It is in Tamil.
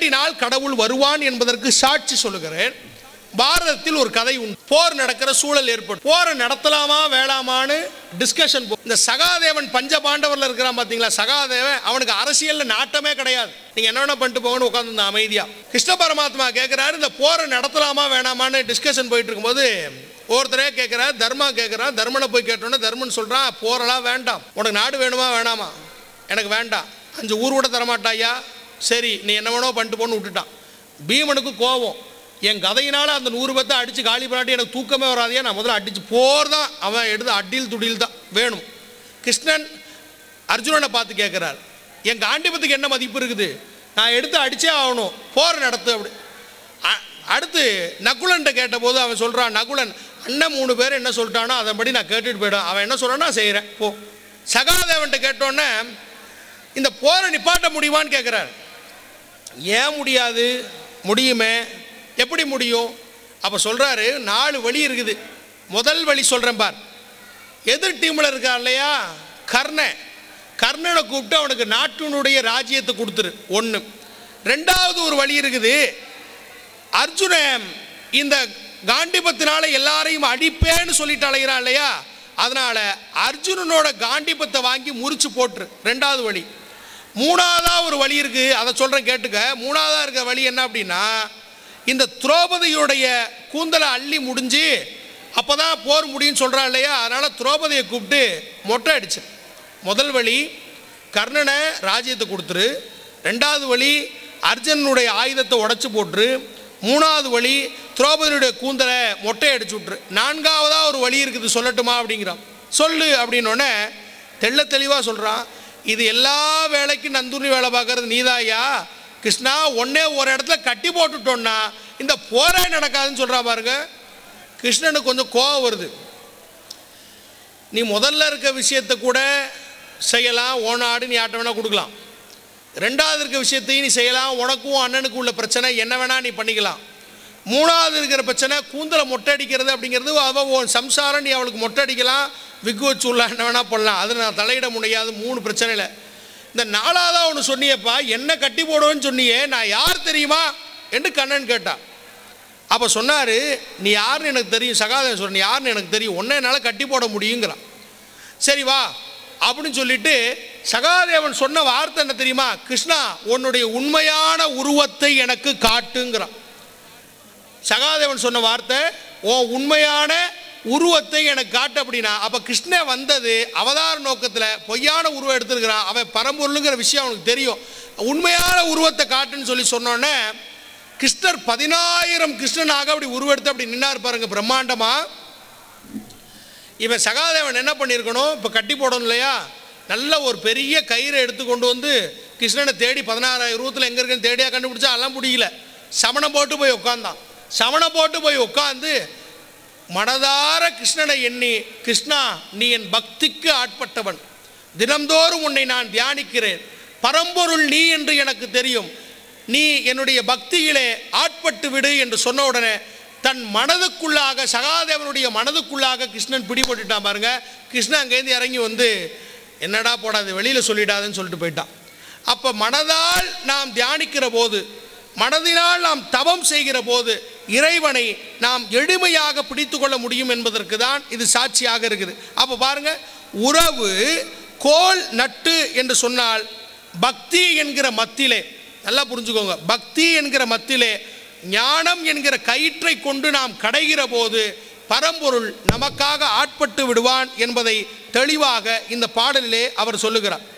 வேண்டினால் கடவுள் வருவான் என்பதற்கு சாட்சி சொல்லுகிறேன் பாரதத்தில் ஒரு கதை உண்டு போர் நடக்கிற சூழல் ஏற்படும் போரை நடத்தலாமா வேளாமான்னு டிஸ்கஷன் இந்த சகாதேவன் பஞ்ச பாண்டவர்ல இருக்கிறான் பாத்தீங்களா சகாதேவன் அவனுக்கு அரசியல்ல நாட்டமே கிடையாது நீங்க என்ன வேணா பண்ணிட்டு போங்கன்னு உட்காந்து அமைதியா கிருஷ்ண பரமாத்மா கேட்கிறாரு இந்த போரை நடத்தலாமா வேணாமான்னு டிஸ்கஷன் போயிட்டு இருக்கும்போது ஒருத்தரே கேட்கிறார் தர்மா கேட்கிறான் தர்மனை போய் கேட்டோன்னே தர்மன் சொல்றான் போரெல்லாம் வேண்டாம் உனக்கு நாடு வேணுமா வேணாமா எனக்கு வேண்டாம் அஞ்சு ஊர் கூட தரமாட்டாயா சரி நீ என்ன வேணோ பண்ணிட்டு போன்னு விட்டுட்டான் பீமனுக்கு கோபம் என் கதையினால அந்த நூறு பத்தை அடித்து காலி பண்ணாட்டி எனக்கு தூக்கமே வராதையா நான் முதல்ல அடிச்சு போர் தான் அவன் எடுத்து அடியில் துடியில் தான் வேணும் கிருஷ்ணன் அர்ஜுனனை பார்த்து கேட்குறார் என் காண்டிபத்துக்கு என்ன மதிப்பு இருக்குது நான் எடுத்து அடிச்சே ஆகணும் போர் நடத்து அப்படி அ- அடுத்து நகுலன்ட்ட கேட்டபோது அவன் சொல்கிறான் நகுலன் அண்ணன் மூணு பேர் என்ன சொல்லிட்டானோ அதன்படி நான் கேட்டுட்டு போயிடும் அவன் என்ன சொல்கிறான் நான் செய்கிறேன் போ சகாதேவன்ட்ட கேட்டோன்னே இந்த போரை நிப்பாட்ட முடியுமான்னு கேட்குறாரு ஏன் முடியாது முடியுமே எப்படி முடியும் அப்போ சொல்கிறாரு நாலு வழி இருக்குது முதல் வழி சொல்கிறேன் பார் எதிர் டீமில் இருக்கா இல்லையா கர்ணன் கர்ணனை கூப்பிட்டு அவனுக்கு நாட்டினுடைய ராஜ்யத்தை கொடுத்துரு ஒன்று ரெண்டாவது ஒரு வழி இருக்குது அர்ஜுனன் இந்த காண்டிபத்தினால எல்லாரையும் அடிப்பேன்னு சொல்லிட்டு அலைகிறான் இல்லையா அதனால அர்ஜுனனோட காண்டிபத்தை வாங்கி முறிச்சு போட்டுரு ரெண்டாவது வழி மூணாவதா ஒரு வழி இருக்கு அதை சொல்றேன் கேட்டுக்க மூணாவதா இருக்க வழி என்ன அப்படின்னா இந்த திரௌபதியுடைய கூந்தலை அள்ளி முடிஞ்சு அப்பதான் போர் முடியும்னு சொல்றான் இல்லையா அதனால திரௌபதியை கூப்பிட்டு மொட்டை அடிச்சு முதல் வழி கர்ணனை ராஜ்யத்தை கொடுத்துரு ரெண்டாவது வழி அர்ஜுனனுடைய ஆயுதத்தை உடைச்சு போட்டுரு மூணாவது வழி திரௌபதியுடைய கூந்தலை மொட்டை அடிச்சு விட்ரு நான்காவதா ஒரு வழி இருக்குது சொல்லட்டுமா அப்படிங்கிறான் சொல்லு அப்படின்னோடனே தெள்ள தெளிவாக சொல்கிறான் இது எல்லா வேலைக்கும் நந்துனி வேலை பார்க்கறது நீதாயா கிருஷ்ணா ஒன்னே ஒரு இடத்துல கட்டி போட்டுட்டோன்னா இந்த போரே நடக்காதுன்னு சொல்கிறா பாருங்க கிருஷ்ணனுக்கு கொஞ்சம் கோவம் வருது நீ முதல்ல இருக்க விஷயத்தை கூட செய்யலாம் ஓனாடு நீ யார்ட்ட வேணால் கொடுக்கலாம் ரெண்டாவது இருக்க விஷயத்தையும் நீ செய்யலாம் உனக்கும் அண்ணனுக்கும் உள்ள பிரச்சனை என்ன வேணால் நீ பண்ணிக்கலாம் மூணாவது இருக்கிற பிரச்சனை கூந்தலை மொட்டை அடிக்கிறது அப்படிங்கிறது அவள் உன் சம்சாரம் நீ அவளுக்கு மொட்டை அடிக்கலாம் விக்கு வச்சு உள்ள என்ன வேணால் பண்ணலாம் அது நான் தலையிட முடியாது மூணு பிரச்சனையில் இந்த நாலாவதாக ஒன்று சொன்னியப்பா என்ன கட்டி போடுவேன்னு சொன்னியே நான் யார் தெரியுமா என்று கண்ணன் கேட்டான் அப்போ சொன்னார் நீ யாருன்னு எனக்கு தெரியும் சகாதேவன் சொல்ற நீ யாருன்னு எனக்கு தெரியும் ஒன்றே என்னால் கட்டி போட முடியுங்கிறான் சரி வா அப்படின்னு சொல்லிட்டு சகாதேவன் சொன்ன வார்த்தை என்ன தெரியுமா கிருஷ்ணா உன்னுடைய உண்மையான உருவத்தை எனக்கு காட்டுங்கிறான் சகாதேவன் சொன்ன வார்த்தை உன் உண்மையான உருவத்தை எனக்கு காட்டு அப்படின்னா அப்போ கிருஷ்ணன் வந்தது அவதார நோக்கத்தில் பொய்யான உருவம் எடுத்திருக்கிறான் அவன் பரம்பொருளுங்கிற விஷயம் அவனுக்கு தெரியும் உண்மையான உருவத்தை காட்டுன்னு சொல்லி சொன்னோன்னே கிருஷ்ணர் பதினாயிரம் கிருஷ்ணனாக அப்படி உருவெடுத்து அப்படி நின்னார் பாருங்க பிரம்மாண்டமா இவன் சகாதேவன் என்ன பண்ணியிருக்கணும் இப்போ கட்டி போடணும் இல்லையா நல்ல ஒரு பெரிய கயிறை எடுத்து கொண்டு வந்து கிருஷ்ணனை தேடி பதினாறாயிரம் உருவத்தில் எங்கே இருக்குன்னு தேடியா கண்டுபிடிச்சா அதெல்லாம் முடியல சமணம் போட்டு போய் உட்காந்தான் சமணம் போட்டு போய் உட்காந்து மனதார கிருஷ்ணனை எண்ணி கிருஷ்ணா நீ என் பக்திக்கு ஆட்பட்டவன் தினந்தோறும் உன்னை நான் தியானிக்கிறேன் பரம்பொருள் நீ என்று எனக்கு தெரியும் நீ என்னுடைய பக்தியிலே ஆட்பட்டு விடு என்று சொன்ன உடனே தன் மனதுக்குள்ளாக சகாதேவனுடைய மனதுக்குள்ளாக கிருஷ்ணன் பிடிபட்டுட்டான் பாருங்க கிருஷ்ணன் அங்கேருந்து இறங்கி வந்து என்னடா போடாது வெளியில் சொல்லிடாதுன்னு சொல்லிட்டு போயிட்டான் அப்போ மனதால் நாம் தியானிக்கிற போது மனதினால் நாம் தவம் செய்கிற போது இறைவனை நாம் எளிமையாக பிடித்து கொள்ள முடியும் என்பதற்கு தான் இது சாட்சியாக இருக்குது அப்போ பாருங்க உறவு கோல் நட்டு என்று சொன்னால் பக்தி என்கிற மத்திலே நல்லா புரிஞ்சுக்கோங்க பக்தி என்கிற மத்திலே ஞானம் என்கிற கயிற்றை கொண்டு நாம் கடைகிற போது பரம்பொருள் நமக்காக ஆட்பட்டு விடுவான் என்பதை தெளிவாக இந்த பாடலிலே அவர் சொல்லுகிறார்